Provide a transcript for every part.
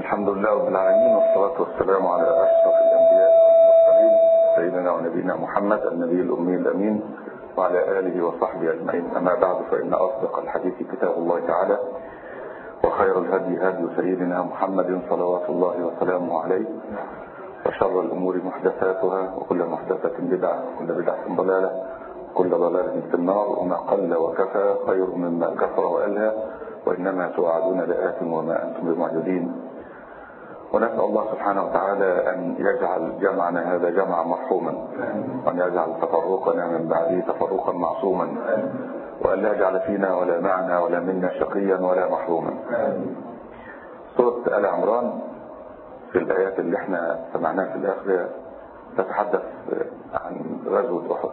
الحمد لله رب العالمين والصلاة والسلام على أشرف الأنبياء والمرسلين سيدنا ونبينا محمد النبي الأمي الأمين وعلى آله وصحبه أجمعين أما بعد فإن أصدق الحديث كتاب الله تعالى وخير الهدي هدي سيدنا محمد صلوات الله وسلامه عليه وشر الأمور محدثاتها وكل محدثة بدعة وكل بدعة ضلالة وكل ضلالة في النار وما قل وكفى خير مما كفر وألهى وإنما توعدون لآت وما أنتم بمعجزين ونسأل الله سبحانه وتعالى أن يجعل جمعنا هذا جمعا مرحوما وأن يجعل تفرقنا من بعده تفرقا معصوما وأن لا يجعل فينا ولا معنا ولا منا شقيا ولا محروما سورة آل عمران في الآيات اللي احنا سمعناها في الآخرة تتحدث عن غزوة أحد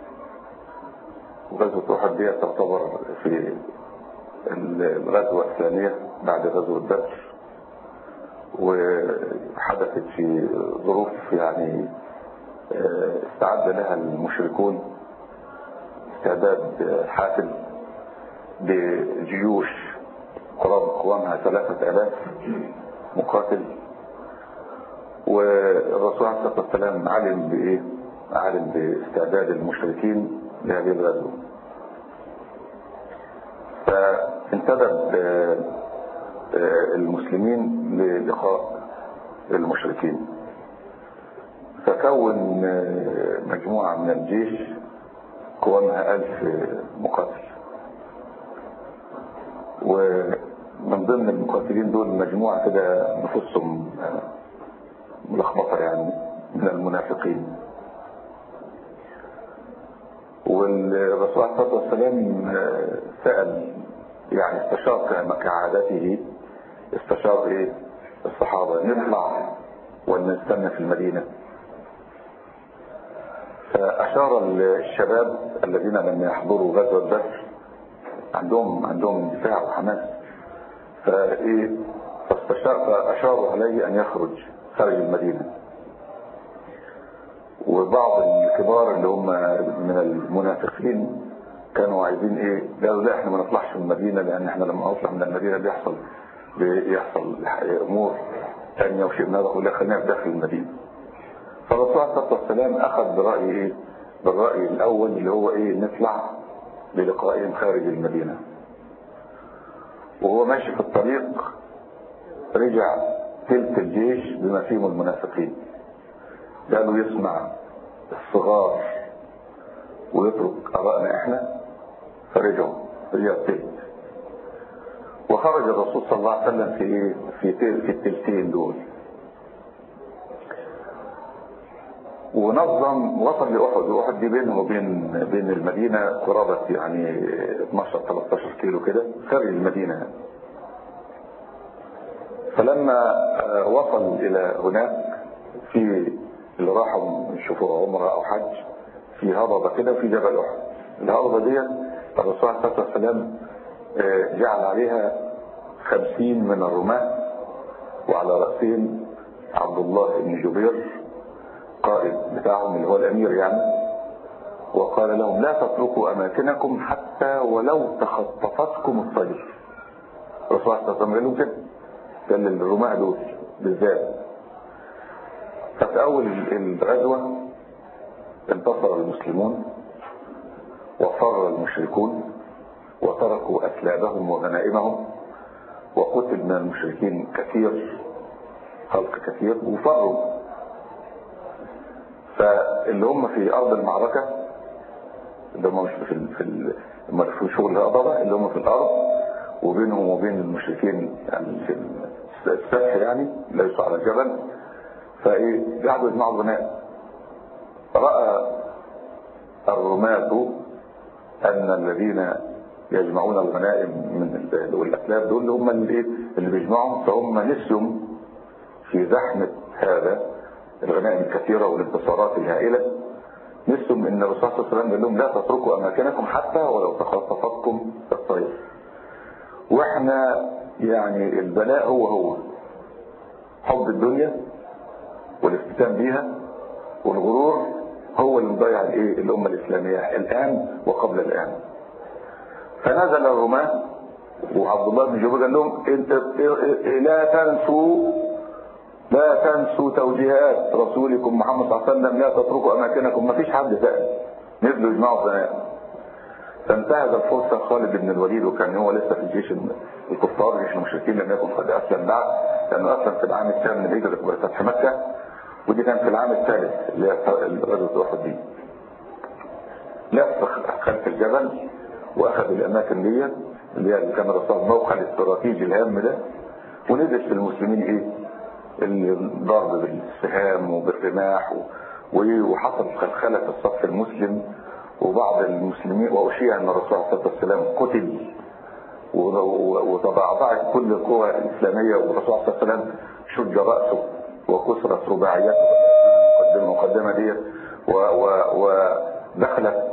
غزوة أحد دي تعتبر في الغزوة الثانية بعد غزوة بدر وحدثت في ظروف يعني استعد لها المشركون استعداد حافل بجيوش قرابة قوامها ثلاثة آلاف مقاتل والرسول عليه الصلاة والسلام علم بإيه؟ علم باستعداد المشركين لهذه الغزوة فانتدب المسلمين للقاء المشركين فكون مجموعة من الجيش قوامها ألف مقاتل ومن ضمن المقاتلين دول مجموعة كده نفوسهم ملخبطة يعني من المنافقين والرسول عليه الصلاة والسلام سأل يعني استشار كعادته استشار ايه الصحابة نطلع ولا نستنى في المدينة فأشار الشباب الذين لم يحضروا غزوة بدر عندهم عندهم دفاع وحماس فايه فاستشار فأشاروا عليه أن يخرج خارج المدينة وبعض الكبار اللي هم من المنافقين كانوا عايزين ايه قالوا لا احنا ما نطلعش من المدينة لان احنا لما نطلع من المدينة بيحصل بيحصل امور ثانيه وشيء من هذا ولا خلينا في داخل المدينة فالرسول عليه الصلاة والسلام اخذ برأي ايه بالرأي الاول اللي هو ايه نطلع بلقائهم خارج المدينة وهو ماشي في الطريق رجع تلت الجيش بما فيهم المنافقين قالوا يسمع الصغار ويترك ارائنا احنا فرجعوا رجع تلت وخرج الرسول صلى الله عليه وسلم في ايه في في التلتين دول ونظم وصل لاحد واحد دي بينه وبين بين المدينه قرابه يعني 12 13 كيلو كده خارج المدينه فلما وصل الى هناك في اللي راحوا يشوفوا عمره او حج في هضبه كده وفي جبل احد الهضبه ديت الرسول عليه الصلاه والسلام جعل عليها خمسين من الرماة وعلى رأسهم عبد الله بن جبير قائد بتاعهم اللي هو الأمير يعني وقال لهم لا تتركوا أماكنكم حتى ولو تخطفتكم الطير الرسول صلى الله عليه وسلم قال لهم كده قال للرماة دول بالذات ففي أول الغزوة انتصر المسلمون وفر المشركون وتركوا أسلابهم وغنائمهم وقتل من المشركين كثير خلق كثير وفروا فاللي هم في أرض المعركة اللي هم مش في ال في ال في شغل الهضبة اللي هم في الأرض وبينهم وبين المشركين يعني في السفح يعني ليسوا على الجبل فايه قعدوا يجمعوا الغنائم رأى الرماة أن الذين يجمعون الغنائم من والأسلاف دول هم اللي, اللي بيجمعهم فهم نسيوا في زحمة هذا الغنائم الكثيرة والانتصارات الهائلة نسيوا ان الرسول صلى الله عليه وسلم قال لهم لا تتركوا أماكنكم حتى ولو تخطفتكم الطير واحنا يعني البلاء هو هو حب الدنيا والافتتان بيها والغرور هو اللي مضيع الايه الامه الاسلاميه الان وقبل الان فنزل الرماة وعبد الله بن جبير قال لهم انت لا تنسوا لا تنسوا توجيهات رسولكم محمد صلى الله عليه وسلم لا تتركوا اماكنكم ما فيش حد سأل نزلوا يجمعوا ثناء فانتهز الفرصة خالد بن الوليد وكان هو لسه في الجيش الكفار جيش المشركين لم يكن قد اسلم بعد لانه اسلم في العام الثامن من الهجرة فتح مكة ودي كان في العام الثالث اللي هي غزوة احد دي لف خلف الجبل واخذ الاماكن دي اللي هي كان الرسول الموقع الاستراتيجي الهام ده ونزل في المسلمين ايه الضرب بالسهام وبالرماح وحصل خلخلة في الصف المسلم وبعض المسلمين وأشيع أن الرسول صلى الله عليه وسلم قتل وتضعضعت كل القوى الإسلامية والرسول صلى الله عليه وسلم شج رأسه وكسرت رباعيته المقدمة دي ودخلت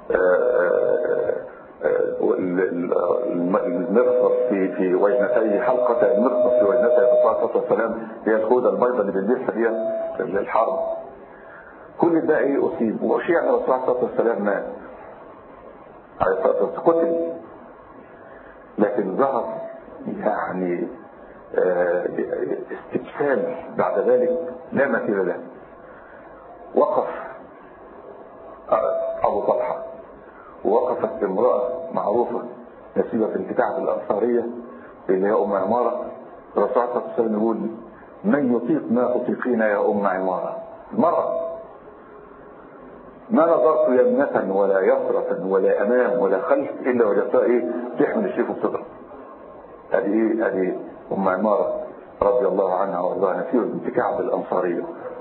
المرصد في في وجنتي حلقة المرصد في وجنتي الرسول صلى الله عليه وسلم هي الخوذة البيضاء اللي بنلبسها دي للحرب كل ده ايه اصيب واشيع ان الرسول صلى الله عليه وسلم مات عليه الصلاه والسلام قتل لكن ظهر يعني استبسال بعد ذلك لا مثيل له وقف ابو طلحه ووقفت امرأة معروفة نسيبة في الكتاب الأنصارية اللي هي أم عمارة الرسول صلى الله عليه وسلم يقول من يطيق ما تطيقين يا أم عمارة مرة ما نظرت يمنة ولا يسرة ولا أمام ولا خلف إلا وجدتها إيه تحمل الشيخ وبتضرب هذه إيه هذه أم عمارة رضي الله عنها وارضاها نسيبة بنت كعب الأنصارية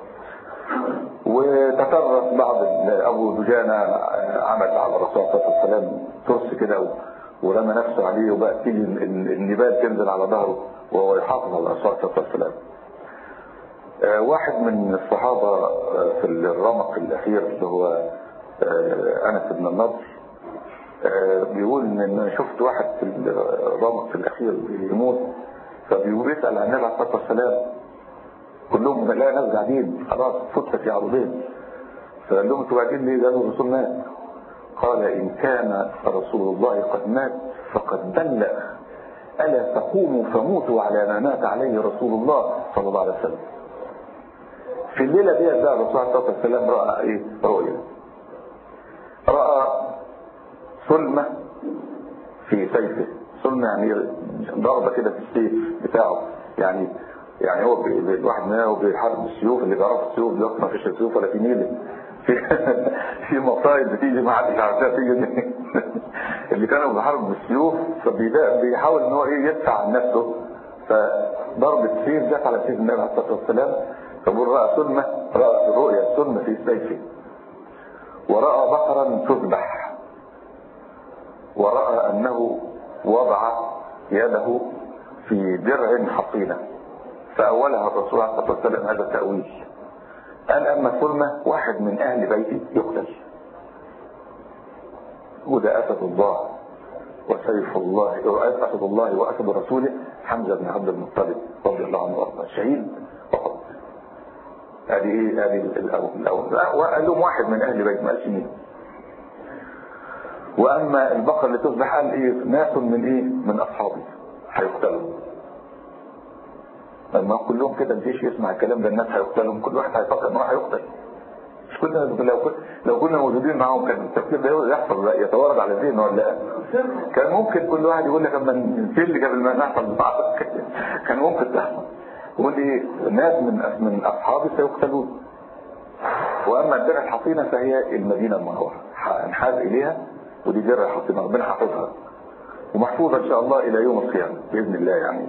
وتطرق بعض ابو دجانة عمل على الرسول صلى الله عليه وسلم ترس كده ورمى نفسه عليه وبقى تيجي النبال تنزل على ظهره وهو يحافظ على الرسول صلى الله عليه وسلم واحد من الصحابة في الرمق الاخير اللي هو انس بن النضر بيقول ان انا شفت واحد في الرمق في الاخير بيموت فبيقول يسأل عن النبي عليه الصلاة والسلام كلهم لا ناس قاعدين خلاص فتت في عرضين فقال لهم انتوا قاعدين ليه قالوا الرسول مات قال ان كان رسول الله قد مات فقد بلغ الا تقوموا فموتوا على ما مات عليه رسول الله صلى الله عليه وسلم في الليله ديت بقى الرسول صلى الله عليه وسلم راى ايه رؤيا راى سلمه في سيفه سلمه يعني ضربه كده في السيف بتاعه يعني يعني هو الواحد مننا هو بيحارب بالسيوف اللي بيعرف السيوف دلوقتي ما فيش سيوف ولا في نيل في في مصايد بتيجي ما حدش عارفها تيجي اللي كانوا بيحاربوا بالسيوف فبيحاول ان هو ايه يدفع عن نفسه فضرب السيف جت على سيف النبي عليه الصلاه والسلام فبقول راى سلمه راى الرؤيا سلمه في سيفه وراى بقرا تذبح وراى انه وضع يده في درع حصينه فأولها الرسول عليه الصلاة والسلام هذا التأويل قال أما سلمة واحد من أهل بيتي يقتل وده أسد الله وسيف الله أسد الله وأسد رسوله حمزة بن عبد المطلب رضي الله عنه وارضاه شهيد فقط هذه ايه هذه الاول الاول وقال لهم واحد من اهل بيت ما قالش مين واما البقر اللي تصبح قال ايه ناس من ايه من اصحابي هيقتلوا لما كلهم كده الجيش يسمع الكلام ده الناس هيقتلهم كل واحد هيفكر ان هو هيقتل مش كلنا لو كنا لو كنا موجودين معاهم كان التفكير ده يحصل يتوارد على ذهنه ولا لا كان ممكن كل واحد يقول لك اما نفل قبل ما نحصل كان ممكن تحصل يقول لي ناس من من اصحابي سيقتلون واما الدرع الحصينه فهي المدينه المنوره هنحاز اليها ودي درع حصينه ربنا حافظها ومحفوظه ان شاء الله الى يوم القيامه باذن الله يعني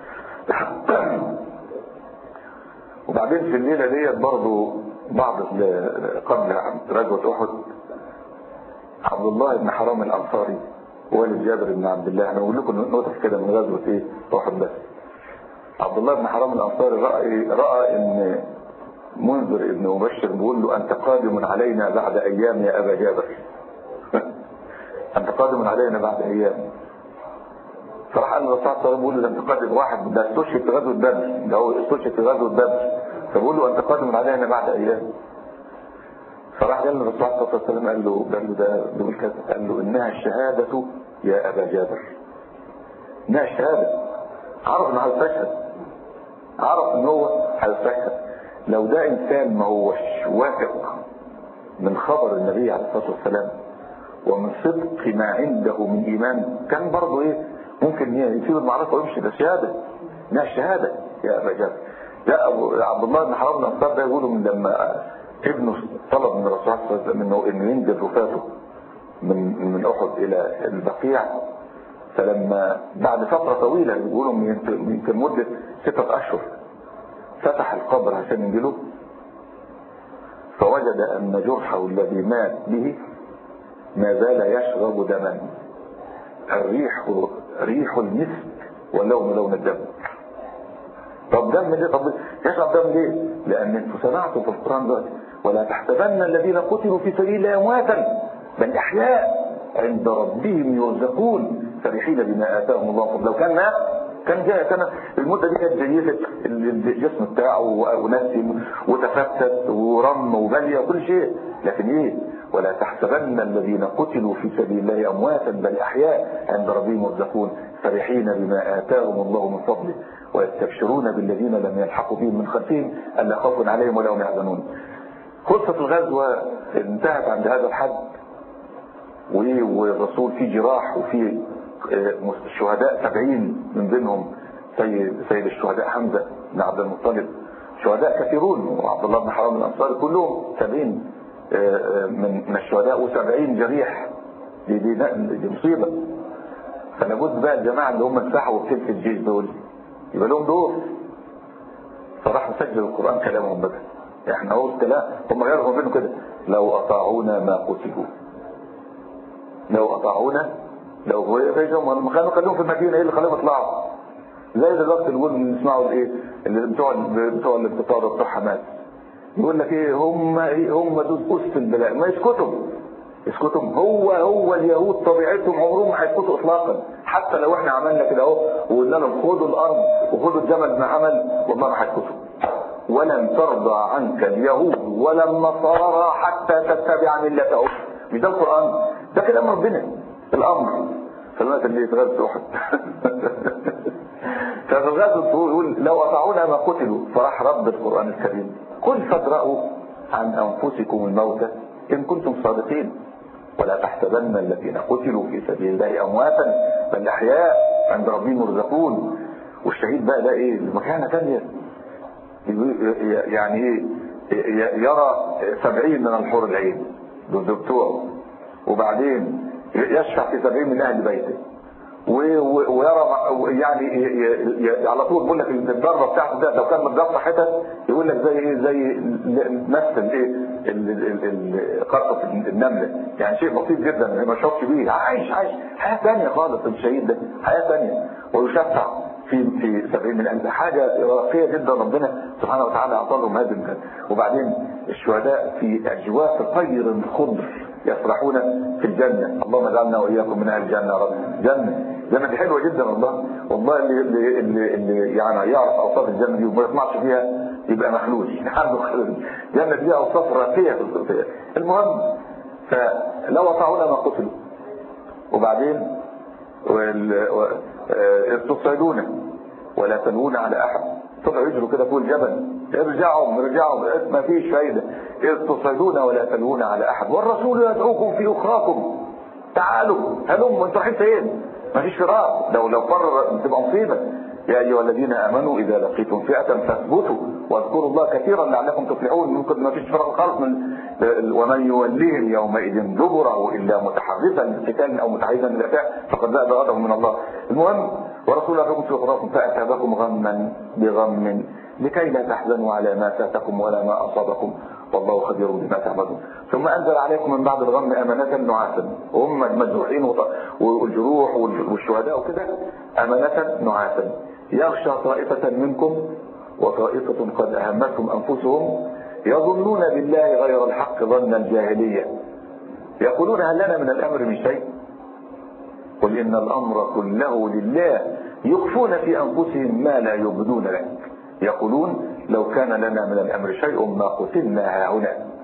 وبعدين في الليلة ديت برضو بعض قبل غزوة أحد عبد الله بن حرام الأنصاري والد جابر بن عبد الله أنا بقول لكم نقطة كده من غزوة إيه أحد بس عبد الله بن حرام الأنصاري رأى رأى إن منذر ابن مبشر بيقول له أنت قادم علينا بعد أيام يا أبا جابر أنت قادم علينا بعد أيام فراح قال الرسول صلى الله عليه وسلم بيقول له ده انت قادم واحد ده استشهد في غزوه بدر ده هو استشهد في غزوه بدر فبقول له انت قادم علينا بعد ايام فراح قال الرسول صلى الله عليه وسلم قال له قال له ده بيقول كذا قال له انها الشهاده يا ابا جابر انها شهادة عرف انه هيستشهد عرف ان هو هيستشهد لو ده انسان ما هوش واثق من خبر النبي عليه الصلاة والسلام ومن صدق ما عنده من ايمان كان برضه ايه ممكن يسيب المعركة ويمشي ده شهادة انها شهادة يا رجال لا أبو عبد الله بن حرام الانصار ده يقولوا من لما ابنه طلب من الرسول صلى الله عليه وسلم انه انه ينزل وفاته من من احد الى البقيع فلما بعد فترة طويلة يقولوا يمكن مدة ستة اشهر فتح القبر عشان ينزله فوجد ان جرحه الذي مات به ما زال يشرب دما الريح ريح المسك واللون لون الدم طب دم ليه طب يشرب دم ليه لان انتوا سمعتوا في القرآن دلوقتي ولا تحسبن الذين قتلوا في سبيل الله امواتا بل احياء عند ربهم يرزقون فرحين بما اتاهم الله لو كان مات كان جاء كان المدة دي كانت جيدة الجسم بتاعه ونسم وتفتت ورم وبلية وكل شيء لكن ايه ولا تحسبن الذين قتلوا في سبيل الله امواتا بل احياء عند ربهم يرزقون فرحين بما اتاهم الله من فضله ويستبشرون بالذين لم يلحقوا بهم من خلفهم الا خوف عليهم ولا هم يحزنون قصة الغزوة انتهت عند هذا الحد والرسول في جراح وفي شهداء سبعين من بينهم سيد, سيد الشهداء حمزة بن عبد المطلب شهداء كثيرون وعبد الله بن حرام الأنصاري كلهم سبعين من الشهداء وسبعين جريح دي, دي, دي مصيبة فلابد بقى الجماعة اللي هم انسحبوا في تلك الجيش دول يبقى لهم دور فراح مسجل القرآن كلامهم بقى احنا قلت لا هم غيرهم منه كده لو اطاعونا ما قتلوا لو اطاعونا لو هو هم كانوا خلوهم في المدينه ايه اللي خلاهم يطلعوا زي دلوقتي نقول بنسمعوا الايه اللي بتوع بتوع الانتفاضه بتوع حماس يقول لك ايه هم ايه هم دول اسس البلاء ما يسكتوا يسكتوا هو هو اليهود طبيعتهم عمرهم ما هيسكتوا اطلاقا حتى لو احنا عملنا كده اهو وقلنا لهم خدوا الارض وخدوا الجمل ما عمل والله ما هيسكتوا ولن ترضى عنك اليهود ولا النصارى حتى تتبع ملتهم مش ده القرآن ده كلام ربنا الأمر فالناس اللي في غزة أحد ففي الغزة يقول لو أطاعونا ما قتلوا فراح رب القرآن الكريم قل فادرأوا عن أنفسكم الموتى إن كنتم صادقين ولا تحسبن الذين قتلوا في سبيل الله أمواتا بل أحياء عند ربهم يرزقون والشهيد بقى ده إيه مكانة ثانيه يعني ايه يرى سبعين من الحور العين دول بتوعه وبعدين يشفع في سبعين من اهل بيته ويرى يعني على طول بيقول لك الضربه بتاعته ده لو كان متقطع حتت يقول لك زي ايه زي نفس الايه قرصه النمله يعني شيء بسيط جدا ما شافش بيه عايش عايش حياه ثانيه خالص الشهيد ده حياه ثانيه ويشفع في في سبعين من ألف حاجة راقية جدا ربنا سبحانه وتعالى أعطاهم هذا المكان وبعدين الشهداء في أجواء طير خضر يسرحون في الجنة اللهم اجعلنا وإياكم من أهل الجنة يا رب جنة جنة دي حلوة جدا والله والله اللي, اللي, اللي, اللي يعني يعرف أوصاف الجنة دي وما يسمعش فيها يبقى مخلوج عنده الجنة دي أوصاف راقية في الصوفية المهم فلو أطاعونا ما قتلوا وبعدين إذ تصعدون ولا تلوون على أحد طلعوا يجروا كده فوق الجبل ارجعوا ارجعوا ما فيش فايدة إذ تصعدون ولا تلوون على أحد والرسول يدعوكم في أخراكم تعالوا هلموا انتوا رايحين فين ما فيش فراق لو لو قرر تبقى مصيبة يا أيها الذين آمنوا إذا لقيتم فئة فاثبتوا واذكروا الله كثيرا لعلكم تفلحون ممكن ما فيش فرق خالص من ومن يوليه يومئذ دبره إلا متحرفا لقتال أو متحيزا للأفاع فقد باء بغضب من الله المهم ورسول الله في أخراكم فأتابكم غما بغم لكي لا تحزنوا على ما فاتكم ولا ما أصابكم والله خبير بما تعملون ثم أنزل عليكم من بعد الغم أمانة نعاسا وهم المجروحين والجروح والشهداء وكده أمانة نعاسا يغشى طائفة منكم وطائفة قد أهمتهم أنفسهم يظنون بالله غير الحق ظن الجاهلية يقولون هل لنا من الأمر من شيء قل إن الأمر كله لله يخفون في أنفسهم ما لا يبدون لك يقولون لو كان لنا من الأمر شيء ما قتلنا هنا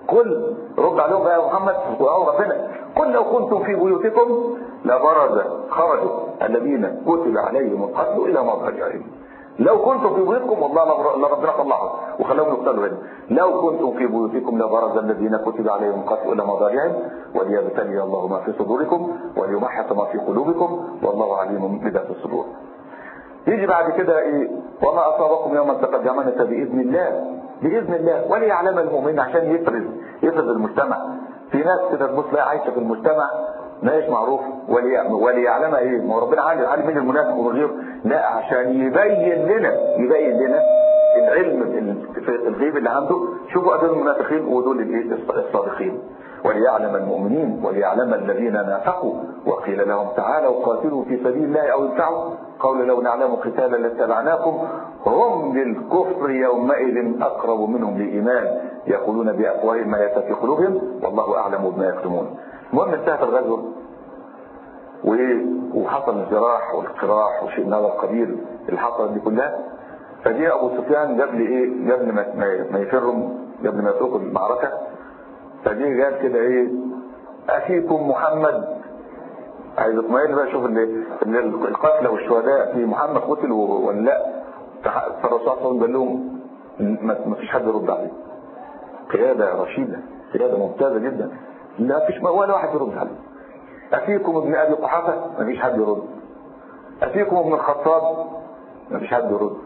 قل رد عليهم بقى يا محمد او ربنا قل لو كنتم في بيوتكم لبرز خرجوا الذين كتب عليهم القتل الى مضاجعهم لو كنتم في بيوتكم والله لربنا طلعهم وخلاهم يقتلوا هنا لو كنتم في بيوتكم لبرز الذين كتب عليهم القتل الى مضاجعهم وليبتلي الله ما في صدوركم وليمحص ما في قلوبكم والله عليم بذات الصدور يجي بعد كده ايه وما اصابكم يوم التقى الجمعان باذن الله باذن الله وليعلم المؤمن عشان يفرز يفرز المجتمع في ناس كده تبص لا عايشه في المجتمع ماهيش معروف وليعلم ايه ما ربنا عالم عالم مين المنافق وغيره لا عشان يبين لنا يبين لنا العلم الغيب اللي عنده شوفوا دول المنافقين ودول الايه الصادقين وليعلم المؤمنين وليعلم الذين نافقوا وقيل لهم تعالوا قاتلوا في سبيل الله او ادفعوا قول لو نعلم قتالا لاتبعناكم هم للكفر يومئذ اقرب منهم للايمان يقولون بافواههم ما ياتي في قلوبهم والله اعلم بما يكتمون المهم انتهت الغزوه وحصل الجراح والاقتراح وشيء من هذا القبيل اللي حصلت دي كلها فجاء ابو سفيان قبل ايه قبل ما يفروا قبل ما يتركوا المعركه فجه قال كده ايه اخيكم محمد عايز اطمئن بقى اشوف ان القتلى والشهداء في محمد قتلوا ولا لا فالرسول صلى الله عليه وسلم قال لهم ما فيش حد يرد عليه قياده رشيده قياده ممتازه جدا لا فيش ولا واحد يرد عليه أفيكم ابن أبي قحافة ما فيش حد يرد أفيكم ابن الخطاب ما فيش حد يرد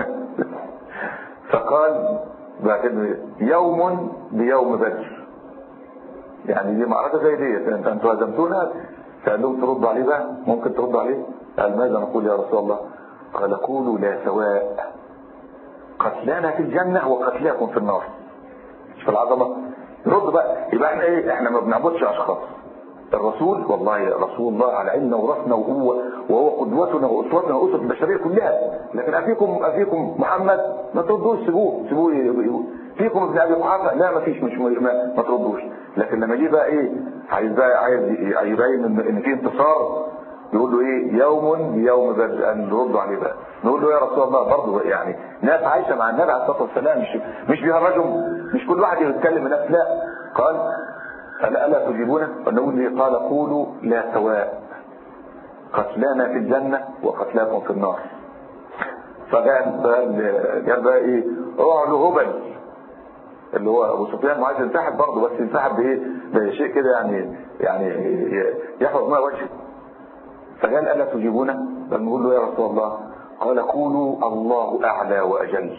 فقال بعد يوم بيوم بدر يعني دي معركة زي دي انت انتوا هزمتونا فقال لهم تردوا عليه بقى ممكن تردوا عليه قال ماذا نقول يا رسول الله قال قولوا لا سواء قتلانا في الجنة وقتلاكم في النار مش في العظمة رد بقى يبقى احنا ايه احنا ما بنعبدش اشخاص الرسول والله رسول الله على عيننا وراسنا وهو وهو قدوتنا واسوتنا واسوه البشريه كلها لكن افيكم افيكم محمد ما تردوش سيبوه سيبوه فيكم ابن ابي قحافه لا ما فيش مش ما, ما تردوش لكن لما جه بقى ايه عايز بقى عايز يبين ان في انتصار يقول له ايه يوم بيوم بدر ان نردوا عليه بقى نقول له يا رسول الله برضه يعني ناس عايشه مع النبي عليه الصلاه والسلام مش مش بيهرجهم مش كل واحد يتكلم نفس لا قال ألا ألا تجيبونه فنقول لي قال قولوا لا سواء قتلانا في الجنة وقتلاكم في النار فقال قال بقى ايه اعلوا هبل اللي هو ابو سفيان عايز ينسحب برضه بس ينسحب بايه بشيء كده يعني يعني يحفظ ما وجهه فقال الا تجيبونه بل نقول له يا رسول الله قال قولوا الله اعلى واجل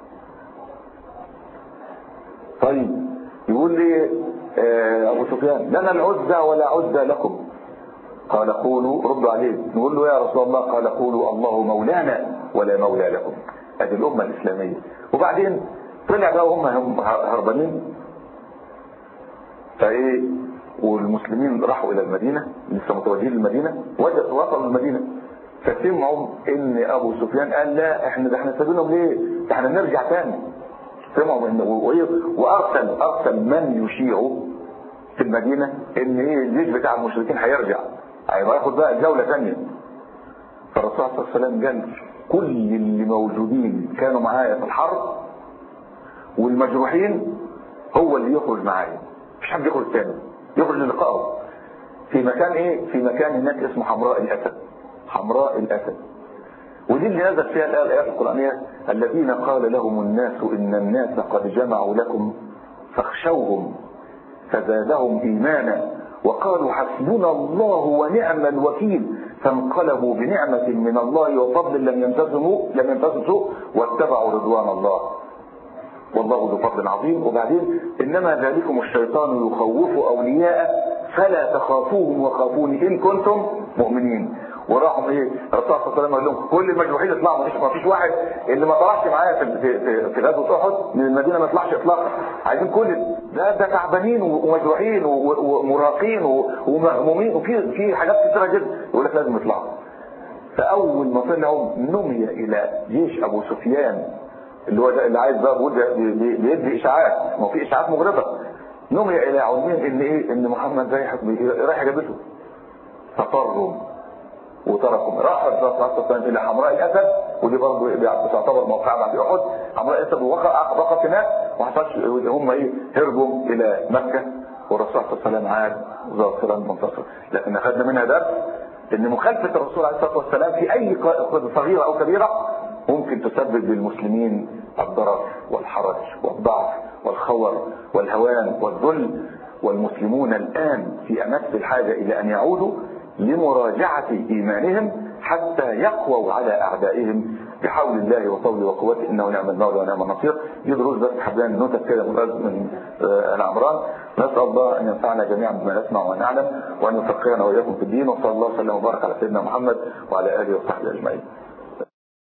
طيب يقول لي ابو سفيان لنا العزة ولا عزة لكم قال قولوا ردوا عليه نقول له يا رسول الله قال قولوا الله مولانا ولا مولى لكم هذه الامة الاسلامية وبعدين طلع بقى هم هربانين فايه والمسلمين راحوا الى المدينة لسه متوجهين للمدينة وصلوا المدينة فسمعوا ان ابو سفيان قال لا احنا ده احنا سابينهم ليه ده احنا نرجع تاني سمعوا انه وارسل ارسل من يشيع في المدينة ان ايه الجيش بتاع المشركين هيرجع هيبقى ياخد بقى جولة ثانيه فالرسول صلى الله عليه وسلم قال كل اللي موجودين كانوا معايا في الحرب والمجروحين هو اللي يخرج معايا مش حد يخرج تاني يخرج للقائه في مكان ايه في مكان هناك اسمه حمراء الاسد حمراء الاسد ودي اللي نزل فيها الآية الآيات القرآنية الذين قال لهم الناس إن الناس قد جمعوا لكم فاخشوهم فزادهم إيمانا وقالوا حسبنا الله ونعم الوكيل فانقلبوا بنعمة من الله وفضل لم يمتزموا لم يمتزموا واتبعوا رضوان الله والله ذو فضل عظيم وبعدين إنما ذلكم الشيطان يخوف أولياء فلا تخافوهم وخافوني إن كنتم مؤمنين وراحوا ايه الرسول صلى الله عليه وسلم قال لهم كل المجروحين يطلعوا مفيش مفيش واحد اللي ما طلعش معايا في في, في غزوه احد من المدينه ما يطلعش اطلاقا عايزين كل ده ده تعبانين ومجروحين ومراقين ومهمومين وفي في حاجات كثيره جدا يقول لك لازم يطلعوا فاول ما طلعوا نمي الى جيش ابو سفيان اللي هو اللي عايز بقى بيقول بيدي اشاعات ما في اشاعات مغرضه نمي الى علمين ان ايه ان محمد رايح رايح جابته فطروا وتركوا راح الرسول صلى الله عليه وسلم الى حمراء الاسد ودي برضه تعتبر موقع بعد احد حمراء الاسد ووقع وقف هناك وما حصلش هم ايه هربوا الى مكه والرسول صلى الله عليه وسلم عاد ظافرا منتصرا لكن اخذنا منها درس ان مخالفه الرسول عليه الصلاه والسلام في اي صغيره او كبيره ممكن تسبب للمسلمين الضرر والحرج والضعف والخور والهوان والذل والمسلمون الآن في أمس الحاجة إلى أن يعودوا لمراجعة إيمانهم حتى يقووا على أعدائهم بحول الله وطوله وقوته إنه نعم المولى ونعم النصير دي دروس بس حبان نوتة كده من آه العمران نسأل الله أن ينفعنا جميعا بما نسمع ونعلم وأن يفقهنا وإياكم في الدين وصلى الله وسلم وبارك على سيدنا محمد وعلى آله وصحبه أجمعين